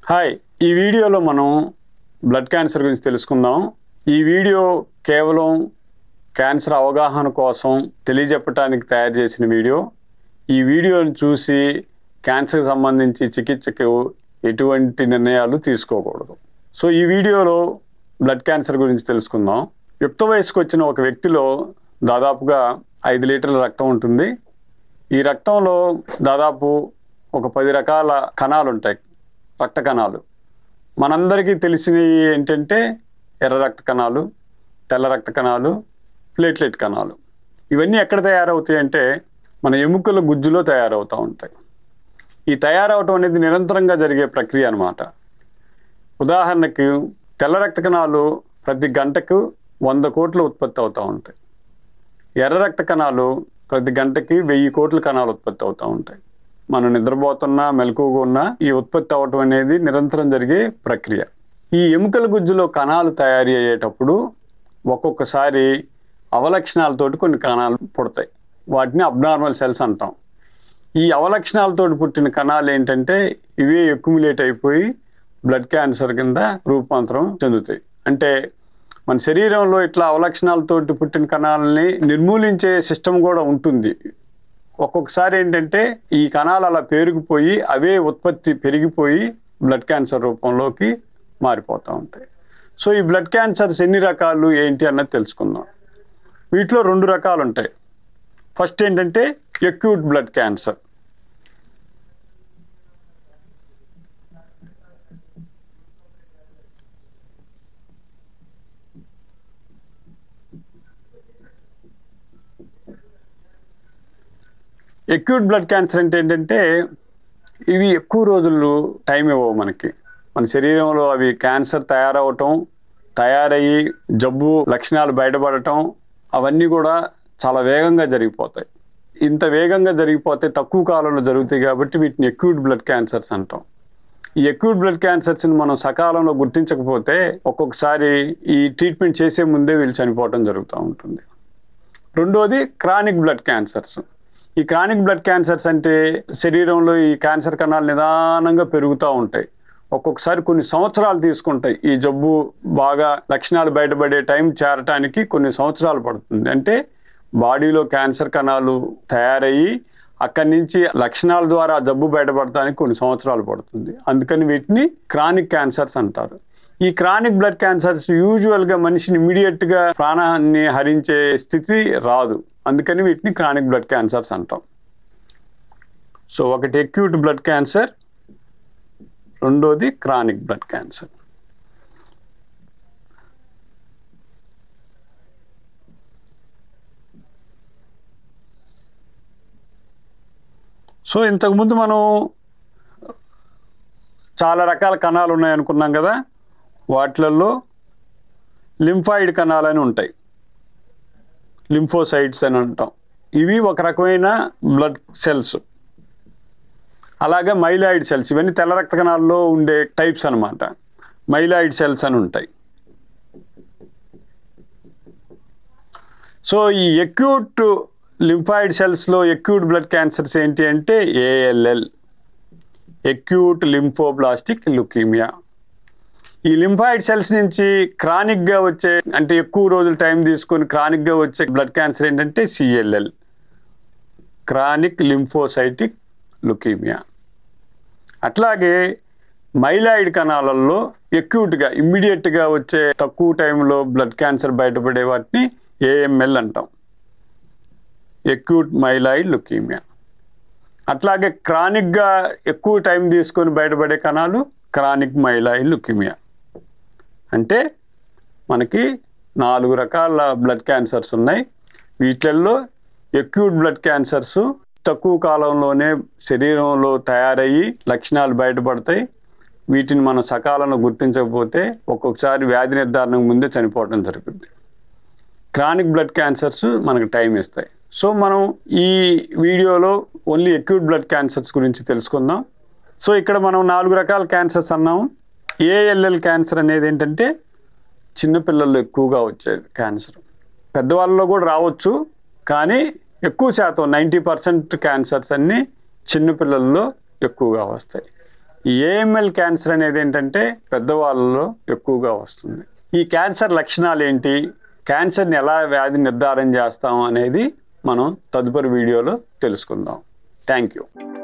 hi ఈ వీడియోలో మనం బ్లడ్ క్యాన్సర్ గురించి తెలుసుకుందాం ఈ వీడియో కేవలం క్యాన్సర్ అవగాహన కోసం తెలియజెప్పడానికి తయారు చేసిన వీడియో ఈ వీడియోని చూసి క్యాన్సర్కి సంబంధించి చికిత్సకు ఎటువంటి నిర్ణయాలు తీసుకోకూడదు సో ఈ వీడియోలో బ్లడ్ క్యాన్సర్ గురించి తెలుసుకుందాం యుక్త వయసుకు వచ్చిన ఒక వ్యక్తిలో దాదాపుగా ఐదు లీటర్ల రక్తం ఉంటుంది ఈ రక్తంలో దాదాపు ఒక పది రకాల కణాలు ఉంటాయి రక్త కణాలు మనందరికీ తెలిసినవి ఏంటంటే ఎర్ర రక్త కణాలు తెల్ల రక్త కణాలు ప్లేట్లెట్ కణాలు ఇవన్నీ ఎక్కడ తయారవుతాయి అంటే మన ఎముకల గుజ్జులో తయారవుతూ ఉంటాయి ఈ తయారవటం అనేది నిరంతరంగా జరిగే ప్రక్రియ అన్నమాట ఉదాహరణకు తెల్ల రక్త కణాలు ప్రతి గంటకు వంద కోట్ల ఉత్పత్తి అవుతూ ఉంటాయి ఎర్ర రక్త కణాలు ప్రతి గంటకి వెయ్యి కోట్ల కణాలు ఉత్పత్తి అవుతూ ఉంటాయి మనం నిద్రపోతున్నా మెలకువగా ఉన్నా ఈ ఉత్పత్తి అవటం అనేది నిరంతరం జరిగే ప్రక్రియ ఈ ఎముకల గుజ్జులో కణాలు తయారీ అయ్యేటప్పుడు ఒక్కొక్కసారి అవలక్షణాలతోటి కొన్ని కణాలు పుడతాయి వాటిని అబ్నార్మల్ సెల్స్ అంటాం ఈ అవలక్షణాలతోటి పుట్టిన కణాలు ఏంటంటే ఇవే ఎక్యుములేట్ అయిపోయి బ్లడ్ క్యాన్సర్ కింద రూపాంతరం చెందుతాయి అంటే మన శరీరంలో ఇట్లా అవలక్షణాలతోటి పుట్టిన కణాలని నిర్మూలించే సిస్టమ్ కూడా ఉంటుంది ఒక్కొక్కసారి ఏంటంటే ఈ కణాలు అలా పేరుకుపోయి అవే ఉత్పత్తి పెరిగిపోయి బ్లడ్ క్యాన్సర్ రూపంలోకి మారిపోతూ ఉంటాయి సో ఈ బ్లడ్ క్యాన్సర్స్ ఎన్ని రకాలు ఏంటి అన్నది తెలుసుకుందాం వీటిలో రెండు రకాలు ఉంటాయి ఫస్ట్ ఏంటంటే acute blood cancer acute blood cancer అంటే ఏంటంటే ఇవి ఎక్కువ రోజులు టైం ఇవ్వవు మనకి మన శరీరంలో అవి క్యాన్సర్ తయారవటం తయారయ్యి జబ్బు లక్షణాలు బయటపడటం అవన్నీ కూడా చాలా వేగంగా జరిగిపోతాయి ఇంత వేగంగా జరిగిపోతే తక్కువ కాలంలో జరుగుతాయి కాబట్టి వీటిని ఎక్యూట్ బ్లడ్ క్యాన్సర్స్ అంటాం ఈ ఎక్యూట్ బ్లడ్ క్యాన్సర్స్ని మనం సకాలంలో గుర్తించకపోతే ఒక్కొక్కసారి ఈ ట్రీట్మెంట్ చేసే ముందే వీళ్ళు చనిపోవటం జరుగుతూ ఉంటుంది రెండోది క్రానిక్ బ్లడ్ క్యాన్సర్స్ ఈ క్రానిక్ బ్లడ్ క్యాన్సర్స్ అంటే శరీరంలో ఈ క్యాన్సర్ కణాలు నిదానంగా పెరుగుతూ ఉంటాయి ఒక్కొక్కసారి కొన్ని సంవత్సరాలు తీసుకుంటాయి ఈ జబ్బు బాగా లక్షణాలు బయటపడే టైం చేరటానికి కొన్ని సంవత్సరాలు పడుతుంది అంటే బాడీలో క్యాన్సర్ కణాలు తయారయ్యి అక్కడి నుంచి లక్షణాల ద్వారా ఆ జబ్బు బయటపడటానికి కొన్ని సంవత్సరాలు పడుతుంది అందుకని వీటిని క్రానిక్ క్యాన్సర్స్ అంటారు ఈ క్రానిక్ బ్లడ్ క్యాన్సర్స్ యూజువల్గా మనిషిని ఇమీడియట్గా ప్రాణాన్ని హరించే స్థితి రాదు అందుకని వీటిని క్రానిక్ బ్లడ్ క్యాన్సర్స్ అంటాం సో ఒకటి ఎక్యూట్ బ్లడ్ క్యాన్సర్ రెండోది క్రానిక్ బ్లడ్ క్యాన్సర్ సో ఇంతకుముందు మనం చాలా రకాల కణాలు ఉన్నాయనుకున్నాం కదా వాటిలలో లింఫాయిడ్ కణాలని ఉంటాయి లింఫోసైట్స్ అని అంటాం ఇవి ఒక రకమైన బ్లడ్ సెల్స్ అలాగే మైలాయిడ్ సెల్స్ ఇవన్నీ తెల్ల రక్త కణాల్లో ఉండే టైప్స్ అనమాట మైలాయిడ్ సెల్స్ అని ఉంటాయి సో ఈ ఎక్యూట్ లింఫాయిడ్ సెల్స్లో ఎక్యూట్ బ్లడ్ క్యాన్సర్స్ ఏంటి అంటే ఏఎల్ఎల్ ఎక్యూట్ లింఫోబ్లాస్టిక్ లుకీమియా ఈ లింఫాయిడ్ సెల్స్ నుంచి క్రానిక్గా వచ్చే అంటే ఎక్కువ రోజులు టైం తీసుకొని క్రానిక్గా వచ్చే బ్లడ్ క్యాన్సర్ ఏంటంటే సిఎల్ఎల్ క్రానిక్ లింఫోసైటిక్ లుకీమియా అట్లాగే మైలాయిడ్ కణాలలో ఎక్యూట్గా ఇమ్మీడియట్గా వచ్చే తక్కువ టైంలో బ్లడ్ క్యాన్సర్ బయటపడే వాటిని ఏఎంఎల్ అంటాం ఎక్యూట్ మైలాయిడ్ లుకీమియా అట్లాగే క్రానిక్గా ఎక్కువ టైం తీసుకొని బయటపడే కణాలు క్రానిక్ మైలాయిడ్ లుకీమియా అంటే మనకి నాలుగు రకాల బ్లడ్ క్యాన్సర్స్ ఉన్నాయి వీటిల్లో ఎక్యూట్ బ్లడ్ క్యాన్సర్స్ తక్కువ కాలంలోనే శరీరంలో తయారయ్యి లక్షణాలు బయటపడతాయి వీటిని మనం సకాలంలో గుర్తించకపోతే ఒక్కొక్కసారి వ్యాధి నిర్ధారణకు ముందే చనిపోవడం జరుగుతుంది క్రానిక్ బ్లడ్ క్యాన్సర్స్ మనకు టైం ఇస్తాయి సో మనం ఈ వీడియోలో ఓన్లీ ఎక్యూట్ బ్లడ్ క్యాన్సర్స్ గురించి తెలుసుకుందాం సో ఇక్కడ మనం నాలుగు రకాల క్యాన్సర్స్ అన్నాము ఏఎల్ఎల్ క్యాన్సర్ అనేది ఏంటంటే చిన్నపిల్లల్లో ఎక్కువగా వచ్చేది క్యాన్సర్ పెద్దవాళ్ళలో కూడా రావచ్చు కానీ ఎక్కువ శాతం నైంటీ పర్సెంట్ క్యాన్సర్స్ అన్నీ చిన్నపిల్లల్లో ఎక్కువగా వస్తాయి ఈ ఏఎంఎల్ క్యాన్సర్ అనేది ఏంటంటే పెద్దవాళ్ళలో ఎక్కువగా వస్తుంది ఈ క్యాన్సర్ లక్షణాలు ఏంటి క్యాన్సర్ని ఎలా వ్యాధి నిర్ధారణ చేస్తాం అనేది మనం తదుపరి వీడియోలో తెలుసుకుందాం థ్యాంక్ యూ